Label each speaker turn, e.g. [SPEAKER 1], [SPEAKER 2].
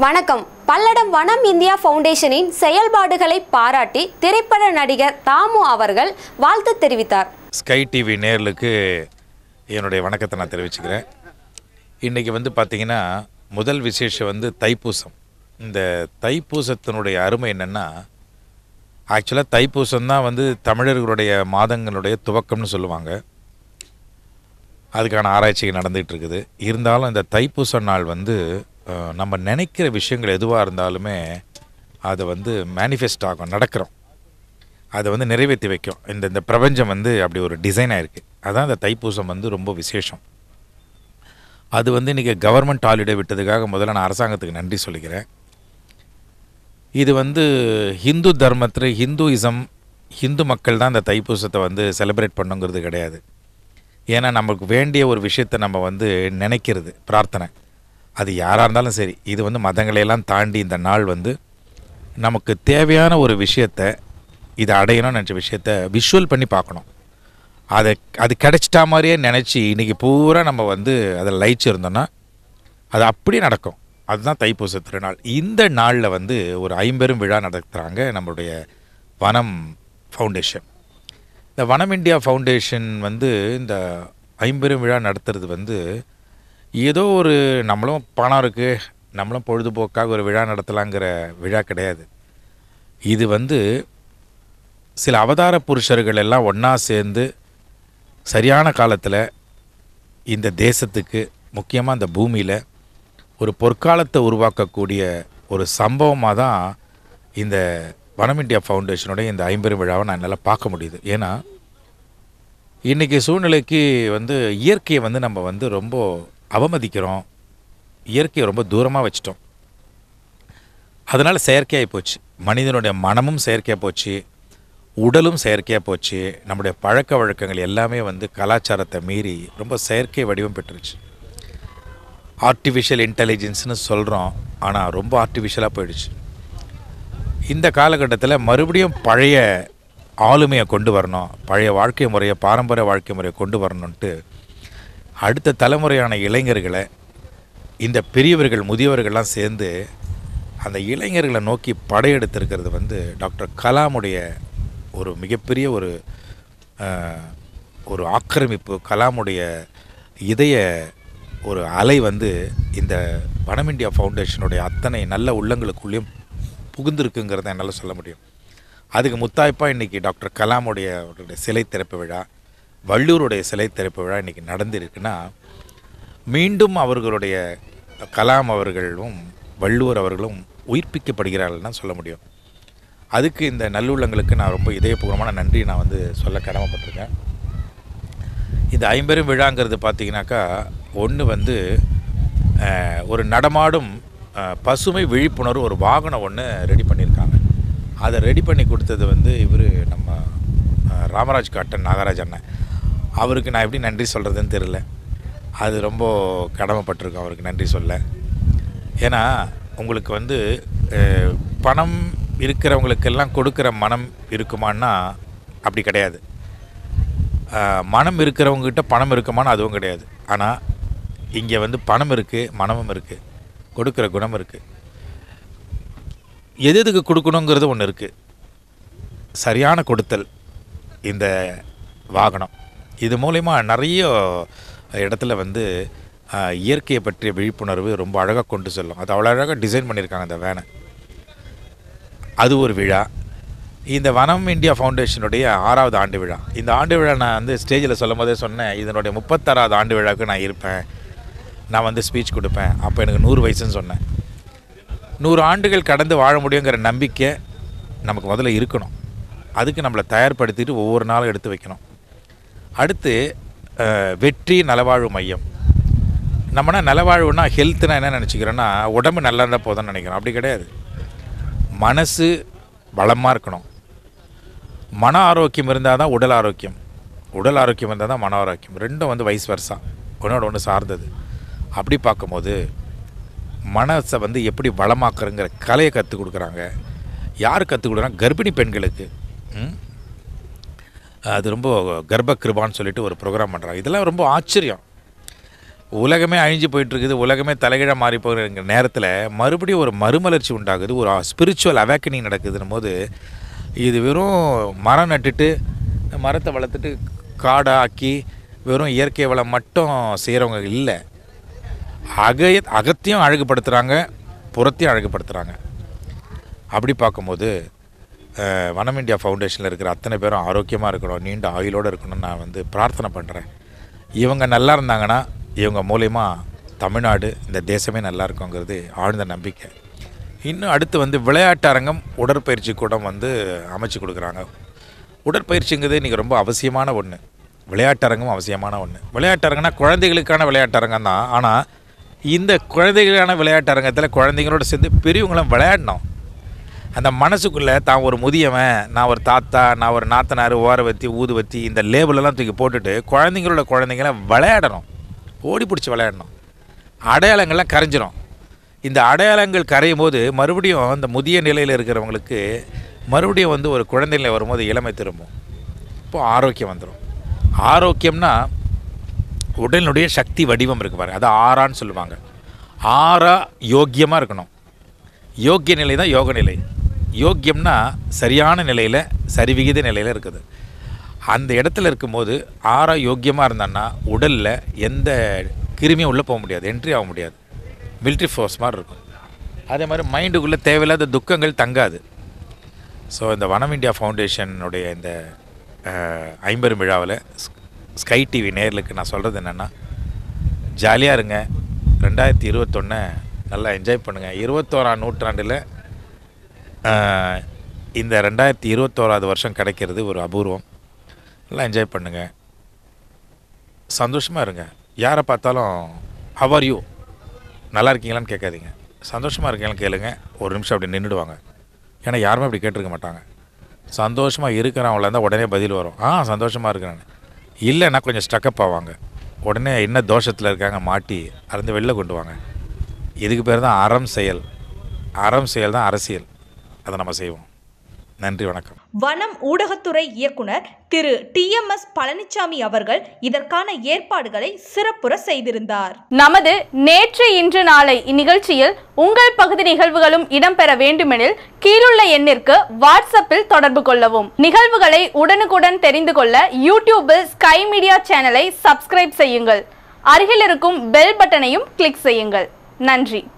[SPEAKER 1] வணக்கம் பல்லடம் வனம் இந்தியா ஃபவுண்டேஷனின் செயல்பாடுகளை பாராட்டி திரைப்பட நடிகர் தாமு அவர்கள் வாழ்த்து தெரிவித்தார்
[SPEAKER 2] ஸ்கை டிவி நேர்களுக்கு என்னுடைய வணக்கத்தை நான் தெரிவிச்சுக்கிறேன் இன்றைக்கி வந்து பார்த்திங்கன்னா முதல் விசேஷம் வந்து தைப்பூசம் இந்த தைப்பூசத்தினுடைய அருமை என்னென்னா ஆக்சுவலாக தைப்பூசம் தான் வந்து தமிழர்களுடைய மாதங்களுடைய துவக்கம்னு சொல்லுவாங்க அதுக்கான ஆராய்ச்சிகள் நடந்துகிட்டு இருக்குது இருந்தாலும் இந்த தைப்பூச நாள் வந்து அஹ், நம்ம நினைக்கிற விஷயங்கள் எதுவாக இருந்தாலுமே அதை வந்து மேனிஃபெஸ்ட் ஆகும் நடக்கிறோம் அதை வந்து நிறைவேற்றி வைக்கும் இந்த இந்த பிரபஞ்சம் வந்து அப்படி ஒரு டிசைன் ஆயிருக்கு அதான் இந்த தைப்பூசம் வந்து ரொம்ப விசேஷம் அது வந்து இன்றைக்கி கவர்மெண்ட் ஹாலிடே விட்டதுக்காக முதல்ல நான் அரசாங்கத்துக்கு நன்றி சொல்லிக்கிறேன் இது வந்து ஹிந்து தர்மத்தில் ஹிந்துயிசம் ஹிந்து மக்கள் தான் இந்த தைப்பூசத்தை வந்து செலிப்ரேட் பண்ணுங்கிறது கிடையாது ஏன்னா நமக்கு வேண்டிய ஒரு விஷயத்தை நம்ம வந்து நினைக்கிறது பிரார்த்தனை அது யாராக இருந்தாலும் சரி இது வந்து மதங்களையெல்லாம் தாண்டி இந்த நாள் வந்து நமக்கு தேவையான ஒரு விஷயத்தை இதை அடையணும்னு நினச்ச விஷயத்த விஷுவல் பண்ணி பார்க்கணும் அதை அது கிடைச்சிட்டா மாதிரியே நினச்சி இன்றைக்கி பூரா நம்ம வந்து அதில் லயிச்சு இருந்தோம்னா அது அப்படியே நடக்கும் அதுதான் தைப்பூச திருநாள் இந்த நாளில் வந்து ஒரு ஐம்பெரும் விழா நடத்துகிறாங்க நம்மளுடைய வனம் ஃபவுண்டேஷன் இந்த வனம் இந்தியா ஃபவுண்டேஷன் வந்து இந்த ஐம்பெரும் விழா நடத்துறது வந்து ஏதோ ஒரு நம்மளும் பணம் இருக்குது நம்மளும் பொழுதுபோக்காக ஒரு விழா நடத்தலாங்கிற விழா கிடையாது இது வந்து சில அவதார புருஷர்கள் எல்லாம் ஒன்றா சேர்ந்து சரியான காலத்தில் இந்த தேசத்துக்கு முக்கியமாக இந்த பூமியில் ஒரு பொற்காலத்தை உருவாக்கக்கூடிய ஒரு சம்பவமாக தான் இந்த வனம் இந்தியா ஃபவுண்டேஷனுடைய இந்த ஐம்பெரும் விழாவை நான் என்னால் பார்க்க முடியுது ஏன்னா இன்றைக்கி சூழ்நிலைக்கு வந்து இயற்கையை வந்து நம்ம வந்து ரொம்ப அவமதிக்கிறோம் இயற்கையை ரொம்ப தூரமாக வச்சிட்டோம் அதனால் செயற்கையாகி போச்சு மனிதனுடைய மனமும் செயற்கையாக போச்சு உடலும் செயற்கையாக போச்சு நம்முடைய பழக்க வழக்கங்கள் எல்லாமே வந்து கலாச்சாரத்தை மீறி ரொம்ப செயற்கை வடிவம் பெற்றுருச்சு ஆர்டிஃபிஷியல் இன்டெலிஜென்ஸ்னு சொல்கிறோம் ஆனால் ரொம்ப ஆர்டிஃபிஷியலாக போயிடுச்சு இந்த காலகட்டத்தில் மறுபடியும் பழைய ஆளுமையை கொண்டு வரணும் பழைய வாழ்க்கை முறையை பாரம்பரிய வாழ்க்கை முறையை கொண்டு வரணுன்ட்டு அடுத்த தலைமுறையான இளைஞர்களை இந்த பெரியவர்கள் முதியவர்கள்லாம் சேர்ந்து அந்த இளைஞர்களை நோக்கி படையெடுத்திருக்கிறது வந்து டாக்டர் கலாமுடைய ஒரு மிகப்பெரிய ஒரு அஹ், ஒரு ஆக்கிரமிப்பு கலாமுடைய இதய ஒரு அலை வந்து இந்த வனம் இந்தியா ஃபவுண்டேஷனுடைய அத்தனை நல்ல உள்ளங்களுக்குள்ளேயும் புகுந்திருக்குங்கிறத என்னால் சொல்ல முடியும் அதுக்கு முத்தாய்ப்பாக இன்றைக்கி டாக்டர் கலாமுடைய அவருடைய சிலை திறப்பு விழா வள்ளூருடைய சிலை திறப்பு விழா இன்றைக்கி நடந்திருக்குன்னா மீண்டும் அவர்களுடைய கலாம் அவர்களும் வள்ளுவர் அவர்களும் உயிர்ப்பிக்கப்படுகிறார்கள் தான் சொல்ல முடியும் அதுக்கு இந்த நல்லுள்ளங்களுக்கு நான் ரொம்ப இதயபூர்வமான நன்றி நான் வந்து சொல்ல கடமைப்பட்டிருக்கேன் இந்த ஐம்பெரும் விழாங்கிறது பார்த்தீங்கன்னாக்கா ஒன்று வந்து அஹ், ஒரு நடமாடும் அஹ், பசுமை விழிப்புணர்வு ஒரு வாகனம் ஒன்று ரெடி பண்ணியிருக்காங்க அதை ரெடி பண்ணி கொடுத்தது வந்து இவர் நம்ம அஹ், ராமராஜ் காட்டன் நாகராஜ் அண்ணன் அவருக்கு நான் எப்படி நன்றி சொல்கிறதுன்னு தெரில அது ரொம்ப கடமைப்பட்டிருக்கோம் அவருக்கு நன்றி சொல்ல ஏன்னா உங்களுக்கு வந்து அஹ், பணம் இருக்கிறவங்களுக்கெல்லாம் கொடுக்குற மனம் இருக்குமான்னா அப்படி கிடையாது ஆஹ் மனம் இருக்கிறவங்ககிட்ட பணம் இருக்குமான்னு அதுவும் கிடையாது ஆனால் இங்கே வந்து பணம் இருக்குது மனமும் இருக்குது கொடுக்குற குணம் இருக்குது எது எதுக்கு கொடுக்கணுங்கிறது ஒன்று இருக்குது சரியான கொடுத்தல் இந்த வாகனம் இது மூலயமா நிறைய இடத்துல வந்து ஆஹ், இயற்கையை பற்றிய விழிப்புணர்வு ரொம்ப அழகாக கொண்டு செல்லும் அது அவ்வளோ அழகாக டிசைன் பண்ணியிருக்காங்க அந்த வேனை அது ஒரு விழா இந்த வனம் இந்தியா ஃபவுண்டேஷனுடைய ஆறாவது ஆண்டு விழா இந்த ஆண்டு விழா நான் வந்து ஸ்டேஜில் சொல்லும் போதே சொன்னேன் இதனுடைய முப்பத்தாறாவது ஆண்டு விழாவுக்கு நான் இருப்பேன் நான் வந்து ஸ்பீச் கொடுப்பேன் அப்போ எனக்கு நூறு வயசுன்னு சொன்னேன் நூறு ஆண்டுகள் கடந்து வாழ முடியுங்கிற நம்பிக்கை நமக்கு முதல்ல இருக்கணும் அதுக்கு நம்மளை தயார்படுத்திட்டு ஒவ்வொரு நாளும் எடுத்து வைக்கணும் அடுத்து அஹ், வெற்றி நலவாழ்வு மையம் நம்மனா நலவாழ்வுனா ஹெல்த்னா என்ன நினச்சிக்கிறோன்னா உடம்பு நல்லா இருந்தால் போதும்னு நினைக்கிறோம் அப்படி கிடையாது மனசு பலமாக இருக்கணும் மன ஆரோக்கியம் இருந்தால் தான் உடல் ஆரோக்கியம் உடல் ஆரோக்கியம் இருந்தால் தான் மன ஆரோக்கியம் ரெண்டும் வந்து வயசு வருஷம் ஒன்றோட ஒன்று சார்ந்தது அப்படி பார்க்கும்போது மனசை வந்து எப்படி வளமாக்குறங்கிற கலையை கற்றுக் கொடுக்குறாங்க யார் கற்றுக் கொடுக்குறாங்க கர்ப்பிணி பெண்களுக்கு ம்? அது ரொம்ப கர்ப்ப கிருபான்னு சொல்லிட்டு ஒரு ப்ரோக்ராம் பண்ணுறாங்க இதெல்லாம் ரொம்ப ஆச்சரியம் உலகமே அழிஞ்சு போயிட்டு இருக்குது உலகமே தலைகீழாக மாறி போகிற நேரத்தில் மறுபடியும் ஒரு மறுமலர்ச்சி உண்டாகுது ஒரு ஸ்பிரிச்சுவல் அவேக்கனிங் நடக்குதுன்னும் போது இது வெறும் மரம் நட்டுட்டு மரத்தை வளர்த்துட்டு காடாக்கி வெறும் இயற்கை வளம் மட்டும் செய்கிறவங்க இல்லை அகைய அகத்தையும் அழகுபடுத்துகிறாங்க புறத்தையும் அழகுபடுத்துகிறாங்க அப்படி பார்க்கும்போது அஹ், வனம் இந்தியா ஃபவுண்டேஷனில் இருக்கிற அத்தனை பேரும் ஆரோக்கியமாக இருக்கணும் நீண்ட ஆயுளோடு இருக்கணும்னு நான் வந்து பிரார்த்தனை பண்ணுறேன் இவங்க நல்லா இருந்தாங்கன்னா இவங்க மூலயமா தமிழ்நாடு இந்த தேசமே நல்லா இருக்குங்கிறது ஆழ்ந்த நம்பிக்கை இன்னும் அடுத்து வந்து விளையாட்டு அரங்கம் உடற்பயிற்சி கூடம் வந்து அமைச்சு கொடுக்குறாங்க உடற்பயிற்சிங்கிறது இன்றைக்கி ரொம்ப அவசியமான ஒன்று விளையாட்டரங்கம் அவசியமான ஒன்று விளையாட்டரங்கம்னா குழந்தைகளுக்கான விளையாட்டரங்கம் தான் ஆனால் இந்த குழந்தைகளுக்கான விளையாட்டரங்கத்தில் குழந்தைங்களோட சேர்ந்து பெரியவங்களும் விளையாடணும் அந்த மனசுக்குள்ளே தான் ஒரு முதியவன் நான் ஒரு தாத்தா நான் ஒரு நாத்தனார் ஓரவத்தி ஊதுவத்தி இந்த லேபிளெல்லாம் தூக்கி போட்டுட்டு குழந்தைங்களோட குழந்தைங்கள விளையாடணும் ஓடி பிடிச்சி விளையாடணும் அடையாளங்கள்லாம் கரைஞ்சிரும் இந்த அடையாளங்கள் கரையும் போது மறுபடியும் இந்த முதிய நிலையில் இருக்கிறவங்களுக்கு மறுபடியும் வந்து ஒரு குழந்தை நிலை வரும்போது இளமை திரும்பும் இப்போ ஆரோக்கியம் வந்துடும் ஆரோக்கியம்னா உடலினுடைய சக்தி வடிவம் இருக்கு பாருங்க அது ஆறான்னு சொல்லுவாங்க ஆறா யோக்கியமாக இருக்கணும் யோக்கிய நிலை தான் யோக நிலை யோக்கியம்னா சரியான நிலையில் சரிவிகித நிலையில் இருக்குது அந்த இடத்துல இருக்கும்போது ஆறா யோக்கியமாக இருந்தான்னா உடலில் எந்த கிருமியும் உள்ளே போக முடியாது என்ட்ரி ஆக முடியாது மிலிட்ரி ஃபோர்ஸ் மாதிரி இருக்கும் அதே மாதிரி மைண்டுக்குள்ளே தேவையில்லாத துக்கங்கள் தங்காது ஸோ இந்த வனம் இந்தியா ஃபவுண்டேஷனுடைய இந்த அஹ், ஐம்பெரும் விழாவில் ஸ்கை டிவி நேர்களுக்கு நான் சொல்கிறது என்னென்னா ஜாலியாக இருங்க ரெண்டாயிரத்தி இருபத்தொன்னை நல்லா என்ஜாய் பண்ணுங்கள் இருபத்தோராம் நூற்றாண்டில் அஹ், இந்த ரெண்டாயிரத்தி இருபத்தோராது வருஷம் கிடைக்கிறது ஒரு அபூர்வம் நல்லா என்ஜாய் பண்ணுங்கள் சந்தோஷமாக இருங்க யாரை பார்த்தாலும் ஹவர் யூ நல்லா இருக்கீங்களான்னு கேட்காதீங்க சந்தோஷமாக இருக்கீங்களான்னு கேளுங்க ஒரு நிமிஷம் அப்படி நின்றுடுவாங்க ஏன்னா யாருமே அப்படி கேட்டிருக்க மாட்டாங்க சந்தோஷமாக இருக்கிறவங்கள இருந்தால் உடனே பதில் வரும் ஆ சந்தோஷமாக இருக்கிறேன் இல்லைன்னா கொஞ்சம் ஸ்டக்கப் ஆவாங்க உடனே என்ன தோஷத்தில் இருக்காங்க மாட்டி அறந்து வெளில கொண்டு வாங்க இதுக்கு பேர் தான் அறம் செயல் அறம் செயல் தான் அரசியல் அதை நம்ம செய்வோம் நன்றி வணக்கம்
[SPEAKER 3] வனம் ஊடகத்துறை இயக்குனர் Thiru T M S Palanisamy அவர்கள் இதற்கான ஏற்பாடுகளை சிறப்புற செய்திருந்தார்
[SPEAKER 4] நமது நேற்று இன்று நாளை இந்நிகழ்ச்சியில் உங்கள் பகுதி நிகழ்வுகளும் இடம்பெற வேண்டுமெனில் கீழுள்ள எண்ணிற்கு வாட்ஸ்அப்பில் தொடர்பு கொள்ளவும் நிகழ்வுகளை உடனுக்குடன் தெரிந்து கொள்ள யூடியூபில் ஸ்கை மீடியா சேனலை சப்ஸ்கிரைப் செய்யுங்கள் அருகில் இருக்கும் பெல் பட்டனையும் கிளிக் செய்யுங்கள் நன்றி